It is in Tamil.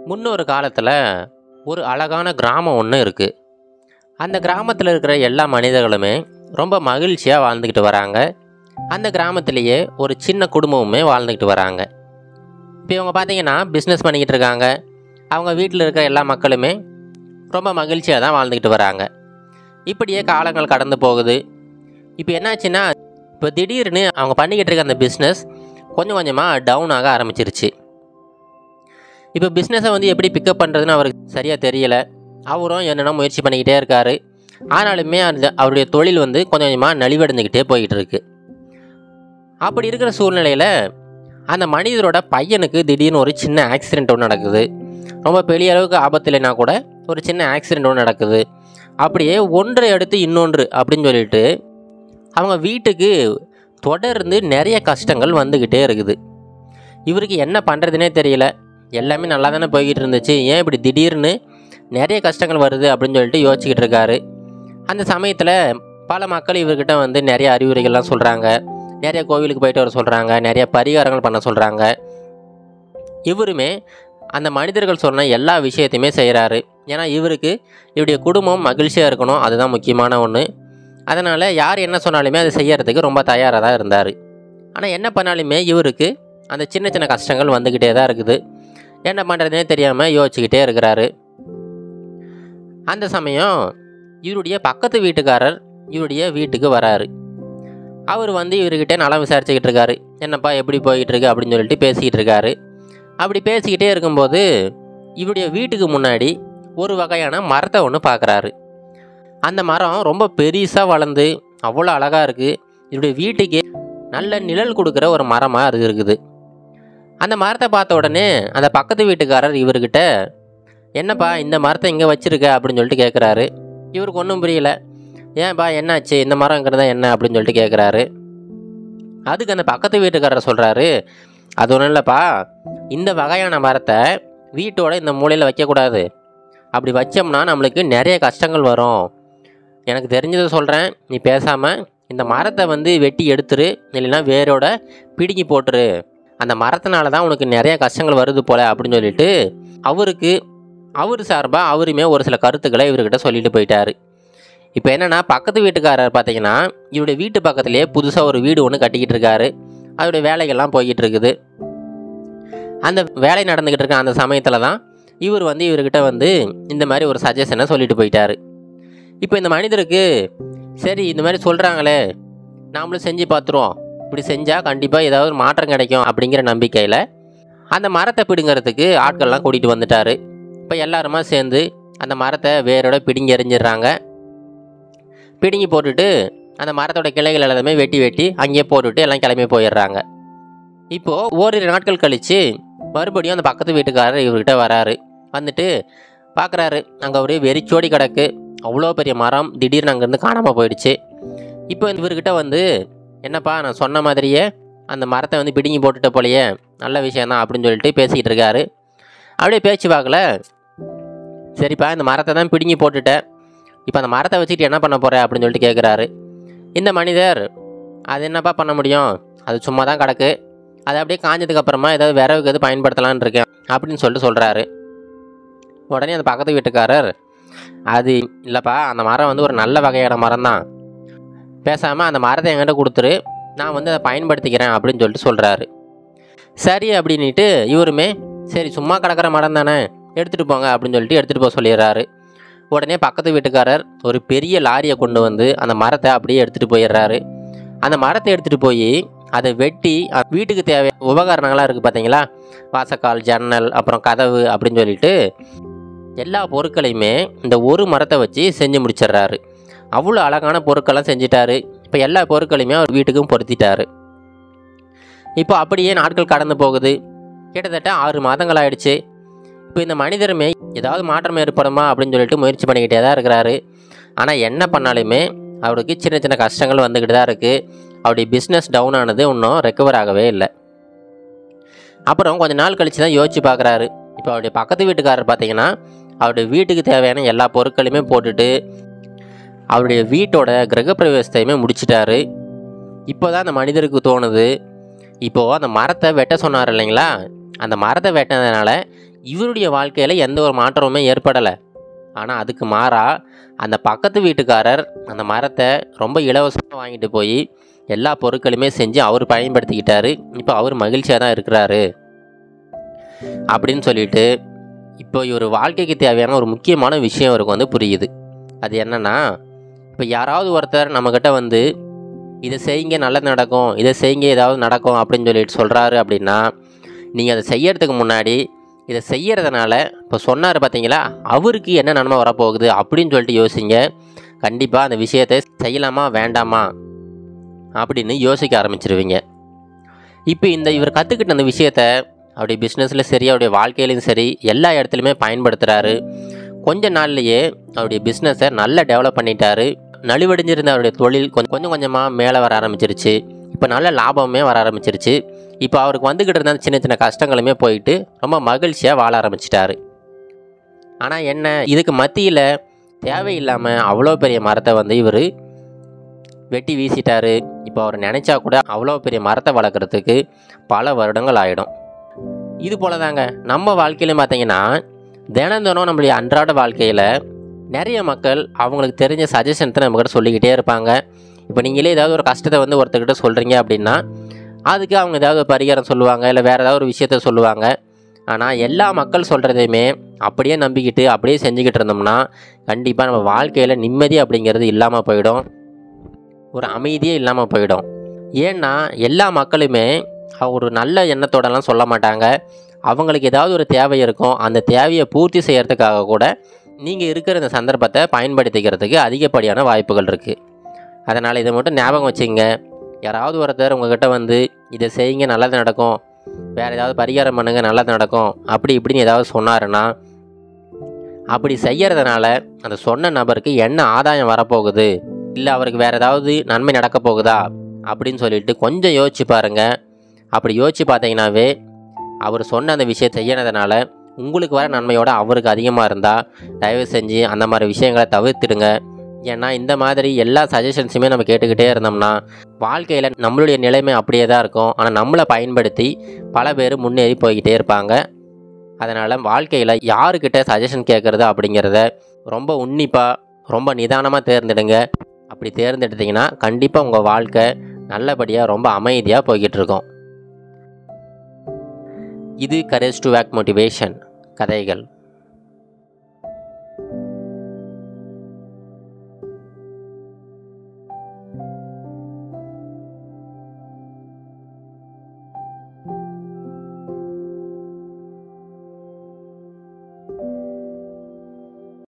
முன்னொரு காலத்தில் ஒரு அழகான கிராமம் ஒன்று இருக்குது அந்த கிராமத்தில் இருக்கிற எல்லா மனிதர்களுமே ரொம்ப மகிழ்ச்சியாக வாழ்ந்துக்கிட்டு வராங்க அந்த கிராமத்திலேயே ஒரு சின்ன குடும்பமுமே வாழ்ந்துக்கிட்டு வராங்க இப்போ இவங்க பார்த்தீங்கன்னா பிஸ்னஸ் பண்ணிக்கிட்டு இருக்காங்க அவங்க வீட்டில் இருக்கிற எல்லா மக்களுமே ரொம்ப மகிழ்ச்சியாக தான் வாழ்ந்துக்கிட்டு வராங்க இப்படியே காலங்கள் கடந்து போகுது இப்போ என்னாச்சுன்னா இப்போ திடீர்னு அவங்க பண்ணிக்கிட்டு இருக்க அந்த பிஸ்னஸ் கொஞ்சம் கொஞ்சமாக டவுன் ஆக ஆரம்பிச்சிருச்சு இப்போ பிஸ்னஸை வந்து எப்படி பிக்கப் பண்ணுறதுன்னு அவருக்கு சரியாக தெரியலை அவரும் என்னென்ன முயற்சி பண்ணிக்கிட்டே இருக்காரு ஆனாலுமே அந்த அவருடைய தொழில் வந்து கொஞ்சம் கொஞ்சமாக நலிவடைஞ்சுக்கிட்டே போய்கிட்டு இருக்கு அப்படி இருக்கிற சூழ்நிலையில் அந்த மனிதரோட பையனுக்கு திடீர்னு ஒரு சின்ன ஆக்சிடெண்ட் ஒன்று நடக்குது ரொம்ப பெரிய அளவுக்கு ஆபத்து இல்லைனா கூட ஒரு சின்ன ஆக்சிடெண்ட் ஒன்று நடக்குது அப்படியே ஒன்றை அடுத்து இன்னொன்று அப்படின்னு சொல்லிட்டு அவங்க வீட்டுக்கு தொடர்ந்து நிறைய கஷ்டங்கள் வந்துக்கிட்டே இருக்குது இவருக்கு என்ன பண்ணுறதுனே தெரியல எல்லாமே நல்லா தானே போய்கிட்டு இருந்துச்சு ஏன் இப்படி திடீர்னு நிறைய கஷ்டங்கள் வருது அப்படின்னு சொல்லிட்டு யோசிச்சுக்கிட்டு இருக்காரு அந்த சமயத்தில் பல மக்கள் இவர்கிட்ட வந்து நிறைய அறிவுரைகள்லாம் சொல்கிறாங்க நிறைய கோவிலுக்கு போயிட்டு வர சொல்கிறாங்க நிறைய பரிகாரங்கள் பண்ண சொல்கிறாங்க இவருமே அந்த மனிதர்கள் சொன்ன எல்லா விஷயத்தையுமே செய்கிறாரு ஏன்னா இவருக்கு இவருடைய குடும்பம் மகிழ்ச்சியாக இருக்கணும் அதுதான் முக்கியமான ஒன்று அதனால் யார் என்ன சொன்னாலுமே அதை செய்யறதுக்கு ரொம்ப தயாராக தான் இருந்தார் ஆனால் என்ன பண்ணாலுமே இவருக்கு அந்த சின்ன சின்ன கஷ்டங்கள் வந்துக்கிட்டே தான் இருக்குது என்ன பண்ணுறதுனே தெரியாமல் யோசிச்சுக்கிட்டே இருக்கிறாரு அந்த சமயம் இவருடைய பக்கத்து வீட்டுக்காரர் இவருடைய வீட்டுக்கு வராரு அவர் வந்து இவர்கிட்ட நலம் விசாரிச்சுக்கிட்டு இருக்காரு என்னப்பா எப்படி போய்கிட்டு இருக்கு அப்படின்னு சொல்லிட்டு பேசிக்கிட்டு இருக்காரு அப்படி பேசிக்கிட்டே இருக்கும்போது இவருடைய வீட்டுக்கு முன்னாடி ஒரு வகையான மரத்தை ஒன்று பார்க்குறாரு அந்த மரம் ரொம்ப பெருசாக வளர்ந்து அவ்வளோ அழகாக இருக்குது இவருடைய வீட்டுக்கே நல்ல நிழல் கொடுக்குற ஒரு மரமாக அது இருக்குது அந்த மரத்தை பார்த்த உடனே அந்த பக்கத்து வீட்டுக்காரர் இவர்கிட்ட என்னப்பா இந்த மரத்தை இங்கே வச்சிருக்க அப்படின்னு சொல்லிட்டு கேட்குறாரு இவருக்கு ஒன்றும் புரியல ஏன்பா என்னாச்சு இந்த மரங்கிறத என்ன அப்படின்னு சொல்லிட்டு கேட்குறாரு அதுக்கு அந்த பக்கத்து வீட்டுக்காரர் சொல்கிறாரு அது ஒன்றும் இல்லைப்பா இந்த வகையான மரத்தை வீட்டோட இந்த மூலையில் வைக்கக்கூடாது அப்படி வச்சோம்னா நம்மளுக்கு நிறைய கஷ்டங்கள் வரும் எனக்கு தெரிஞ்சதை சொல்கிறேன் நீ பேசாமல் இந்த மரத்தை வந்து வெட்டி எடுத்துரு இல்லைன்னா வேரோட பிடுங்கி போட்டுரு அந்த மரத்தினால தான் உனக்கு நிறைய கஷ்டங்கள் வருது போல அப்படின்னு சொல்லிட்டு அவருக்கு அவர் சார்பாக அவருமே ஒரு சில கருத்துக்களை இவர்கிட்ட சொல்லிட்டு போயிட்டாரு இப்போ என்னென்னா பக்கத்து வீட்டுக்காரர் பார்த்தீங்கன்னா இவருடைய வீட்டு பக்கத்துலேயே புதுசாக ஒரு வீடு ஒன்று கட்டிக்கிட்டு இருக்காரு அதோடைய வேலைகள்லாம் போய்கிட்டு இருக்குது அந்த வேலை நடந்துக்கிட்டு இருக்க அந்த சமயத்தில் தான் இவர் வந்து இவர்கிட்ட வந்து இந்த மாதிரி ஒரு சஜஷனை சொல்லிட்டு போயிட்டாரு இப்போ இந்த மனிதருக்கு சரி இந்த மாதிரி சொல்கிறாங்களே நாமளும் செஞ்சு பார்த்துருவோம் இப்படி செஞ்சால் கண்டிப்பாக ஏதாவது ஒரு மாற்றம் கிடைக்கும் அப்படிங்கிற நம்பிக்கையில் அந்த மரத்தை பிடுங்கிறதுக்கு ஆட்கள்லாம் கூட்டிகிட்டு வந்துட்டார் இப்போ எல்லாருமா சேர்ந்து அந்த மரத்தை வேரோட பிடுங்கி எறிஞ்சிடுறாங்க பிடுங்கி போட்டுட்டு அந்த மரத்தோட கிளைகள் எல்லாமே வெட்டி வெட்டி அங்கேயே போட்டுட்டு எல்லாம் கிளம்பி போயிடுறாங்க இப்போது ஓரிரு நாட்கள் கழித்து மறுபடியும் அந்த பக்கத்து வீட்டுக்காரர் இவர்கிட்ட வராரு வந்துட்டு பார்க்குறாரு அங்கே ஒரு வெறிச்சோடி கிடக்கு அவ்வளோ பெரிய மரம் திடீர்னு அங்கேருந்து காணாமல் போயிடுச்சு இப்போ இவர்கிட்ட வந்து என்னப்பா நான் சொன்ன மாதிரியே அந்த மரத்தை வந்து பிடுங்கி போட்டுட்ட போலையே நல்ல விஷயந்தான் அப்படின்னு சொல்லிட்டு பேசிக்கிட்டு இருக்காரு அப்படியே பேச்சு பார்க்கல சரிப்பா இந்த மரத்தை தான் பிடுங்கி போட்டுட்டேன் இப்போ அந்த மரத்தை வச்சுட்டு என்ன பண்ண போகிற அப்படின்னு சொல்லிட்டு கேட்குறாரு இந்த மனிதர் அது என்னப்பா பண்ண முடியும் அது சும்மா தான் கிடக்கு அது அப்படியே காஞ்சதுக்கு அப்புறமா ஏதாவது விறகுக்கு எது பயன்படுத்தலான்னு இருக்கேன் அப்படின்னு சொல்லிட்டு சொல்கிறாரு உடனே அந்த பக்கத்து வீட்டுக்காரர் அது இல்லைப்பா அந்த மரம் வந்து ஒரு நல்ல வகையான மரம் தான் பேசாமல் அந்த மரத்தை என்கிட்ட கொடுத்துரு நான் வந்து அதை பயன்படுத்திக்கிறேன் அப்படின்னு சொல்லிட்டு சொல்கிறாரு சரி அப்படின்ட்டு இவருமே சரி சும்மா கிடக்கிற மரம் தானே எடுத்துகிட்டு போங்க அப்படின்னு சொல்லிட்டு எடுத்துகிட்டு போக சொல்லிடுறாரு உடனே பக்கத்து வீட்டுக்காரர் ஒரு பெரிய லாரியை கொண்டு வந்து அந்த மரத்தை அப்படியே எடுத்துகிட்டு போயிடுறாரு அந்த மரத்தை எடுத்துகிட்டு போய் அதை வெட்டி அ- வீட்டுக்கு தேவை உபகரணங்களாக இருக்குது பார்த்தீங்களா வாசக்கால் ஜன்னல் அப்புறம் கதவு அப்படின்னு சொல்லிட்டு எல்லா பொருட்களையுமே இந்த ஒரு மரத்தை வச்சு செஞ்சு முடிச்சிடுறாரு அவ்வளோ அழகான பொருட்கள்லாம் செஞ்சிட்டாரு இப்போ எல்லா பொருட்களையுமே அவர் வீட்டுக்கும் பொருத்திட்டாரு இப்போ அப்படியே நாட்கள் கடந்து போகுது கிட்டத்தட்ட ஆறு மாதங்கள் ஆயிடுச்சு இப்போ இந்த மனிதருமே ஏதாவது மாற்றம் ஏற்படுமா அப்படின்னு சொல்லிட்டு முயற்சி பண்ணிக்கிட்டே தான் இருக்கிறாரு ஆனால் என்ன பண்ணாலுமே அவருக்கு சின்ன சின்ன கஷ்டங்கள் வந்துக்கிட்டு தான் இருக்குது அவருடைய பிஸ்னஸ் டவுன் ஆனது இன்னும் ரெக்கவர் ஆகவே இல்லை அப்புறம் கொஞ்ச நாள் கழித்து தான் யோசிச்சு பார்க்குறாரு இப்போ அவருடைய பக்கத்து வீட்டுக்காரர் பார்த்தீங்கன்னா அவருடைய வீட்டுக்கு தேவையான எல்லா பொருட்களையுமே போட்டுட்டு அவருடைய வீட்டோட கிரகப்பிரவேசத்தையுமே முடிச்சிட்டாரு இப்போ தான் அந்த மனிதருக்கு தோணுது இப்போது அந்த மரத்தை வெட்ட சொன்னார் இல்லைங்களா அந்த மரத்தை வெட்டினதுனால இவருடைய வாழ்க்கையில் எந்த ஒரு மாற்றமுமே ஏற்படலை ஆனால் அதுக்கு மாறா அந்த பக்கத்து வீட்டுக்காரர் அந்த மரத்தை ரொம்ப இலவசமாக வாங்கிட்டு போய் எல்லா பொருட்களுமே செஞ்சு அவர் பயன்படுத்திக்கிட்டாரு இப்போ அவர் மகிழ்ச்சியாக தான் இருக்கிறாரு அப்படின்னு சொல்லிட்டு இப்போ இவர் வாழ்க்கைக்கு தேவையான ஒரு முக்கியமான விஷயம் அவருக்கு வந்து புரியுது அது என்னன்னா இப்போ யாராவது ஒருத்தர் நம்மக்கிட்ட வந்து இதை செய்யுங்க நல்லது நடக்கும் இதை செய்யுங்க ஏதாவது நடக்கும் அப்படின்னு சொல்லிட்டு சொல்கிறாரு அப்படின்னா நீங்கள் அதை செய்யறதுக்கு முன்னாடி இதை செய்யறதுனால இப்போ சொன்னார் பார்த்தீங்களா அவருக்கு என்ன நன்மை வரப்போகுது அப்படின்னு சொல்லிட்டு யோசிங்க கண்டிப்பாக அந்த விஷயத்தை செய்யலாமா வேண்டாமா அப்படின்னு யோசிக்க ஆரம்பிச்சிருவீங்க இப்போ இந்த இவர் கற்றுக்கிட்ட அந்த விஷயத்த அவருடைய பிஸ்னஸில் சரி அவருடைய வாழ்க்கையிலையும் சரி எல்லா இடத்துலையுமே பயன்படுத்துகிறாரு கொஞ்ச நாள்லையே அவருடைய பிஸ்னஸை நல்லா டெவலப் பண்ணிட்டாரு நலிவடைஞ்சிருந்த அவருடைய தொழில் கொஞ்சம் கொஞ்சம் கொஞ்சமாக மேலே வர ஆரம்பிச்சிருச்சு இப்போ நல்ல லாபமே வர ஆரம்பிச்சிருச்சு இப்போ அவருக்கு வந்துக்கிட்டு இருந்த சின்ன சின்ன கஷ்டங்களுமே போயிட்டு ரொம்ப மகிழ்ச்சியாக வாழ ஆரம்பிச்சிட்டாரு ஆனால் என்ன இதுக்கு மத்தியில் தேவையில்லாமல் அவ்வளோ பெரிய மரத்தை வந்து இவர் வெட்டி வீசிட்டாரு இப்போ அவர் நினச்சா கூட அவ்வளோ பெரிய மரத்தை வளர்க்குறதுக்கு பல வருடங்கள் ஆகிடும் இது போல தாங்க நம்ம வாழ்க்கையிலும் பார்த்தீங்கன்னா தினம் தினம் நம்மளுடைய அன்றாட வாழ்க்கையில் நிறைய மக்கள் அவங்களுக்கு தெரிஞ்ச சஜஷன்ஸை நம்மக்கிட்ட சொல்லிக்கிட்டே இருப்பாங்க இப்போ நீங்களே ஏதாவது ஒரு கஷ்டத்தை வந்து ஒருத்தர்கிட்ட சொல்கிறீங்க அப்படின்னா அதுக்கு அவங்க ஏதாவது ஒரு பரிகாரம் சொல்லுவாங்க இல்லை வேறு ஏதாவது ஒரு விஷயத்த சொல்லுவாங்க ஆனால் எல்லா மக்கள் சொல்கிறதையுமே அப்படியே நம்பிக்கிட்டு அப்படியே செஞ்சுக்கிட்டு இருந்தோம்னா கண்டிப்பாக நம்ம வாழ்க்கையில் நிம்மதி அப்படிங்கிறது இல்லாமல் போயிடும் ஒரு அமைதியே இல்லாமல் போயிடும் ஏன்னா எல்லா மக்களுமே ஒரு நல்ல எண்ணத்தோடலாம் சொல்ல மாட்டாங்க அவங்களுக்கு ஏதாவது ஒரு தேவை இருக்கும் அந்த தேவையை பூர்த்தி செய்கிறதுக்காக கூட நீங்கள் இருக்கிற இந்த சந்தர்ப்பத்தை பயன்படுத்திக்கிறதுக்கு அதிகப்படியான வாய்ப்புகள் இருக்குது அதனால் இதை மட்டும் ஞாபகம் வச்சுங்க யாராவது ஒருத்தர் உங்ககிட்ட வந்து இதை செய்யுங்க நல்லது நடக்கும் வேறு ஏதாவது பரிகாரம் பண்ணுங்க நல்லது நடக்கும் அப்படி இப்படின்னு ஏதாவது சொன்னாருன்னா அப்படி செய்யறதுனால அந்த சொன்ன நபருக்கு என்ன ஆதாயம் வரப்போகுது இல்லை அவருக்கு வேறு ஏதாவது நன்மை நடக்க போகுதா அப்படின்னு சொல்லிட்டு கொஞ்சம் யோசிச்சு பாருங்க அப்படி யோசிச்சு பார்த்தீங்கன்னாவே அவர் சொன்ன அந்த விஷயம் செய்யறதுனால உங்களுக்கு வர நன்மையோட அவருக்கு அதிகமாக இருந்தால் தயவு செஞ்சு அந்த மாதிரி விஷயங்களை தவிர்த்துடுங்க ஏன்னா இந்த மாதிரி எல்லா சஜஷன்ஸுமே நம்ம கேட்டுக்கிட்டே இருந்தோம்னா வாழ்க்கையில் நம்மளுடைய நிலைமை அப்படியே தான் இருக்கும் ஆனால் நம்மளை பயன்படுத்தி பல பேர் முன்னேறி போய்கிட்டே இருப்பாங்க அதனால் வாழ்க்கையில் யாருக்கிட்ட சஜஷன் கேட்குறது அப்படிங்கிறத ரொம்ப உன்னிப்பாக ரொம்ப நிதானமாக தேர்ந்தெடுங்க அப்படி தேர்ந்தெடுத்தீங்கன்னா கண்டிப்பாக உங்கள் வாழ்க்கை நல்லபடியாக ரொம்ப அமைதியாக போய்கிட்டு இருக்கும் இது கரேஜ் டு வேக் மோட்டிவேஷன் கதைகள்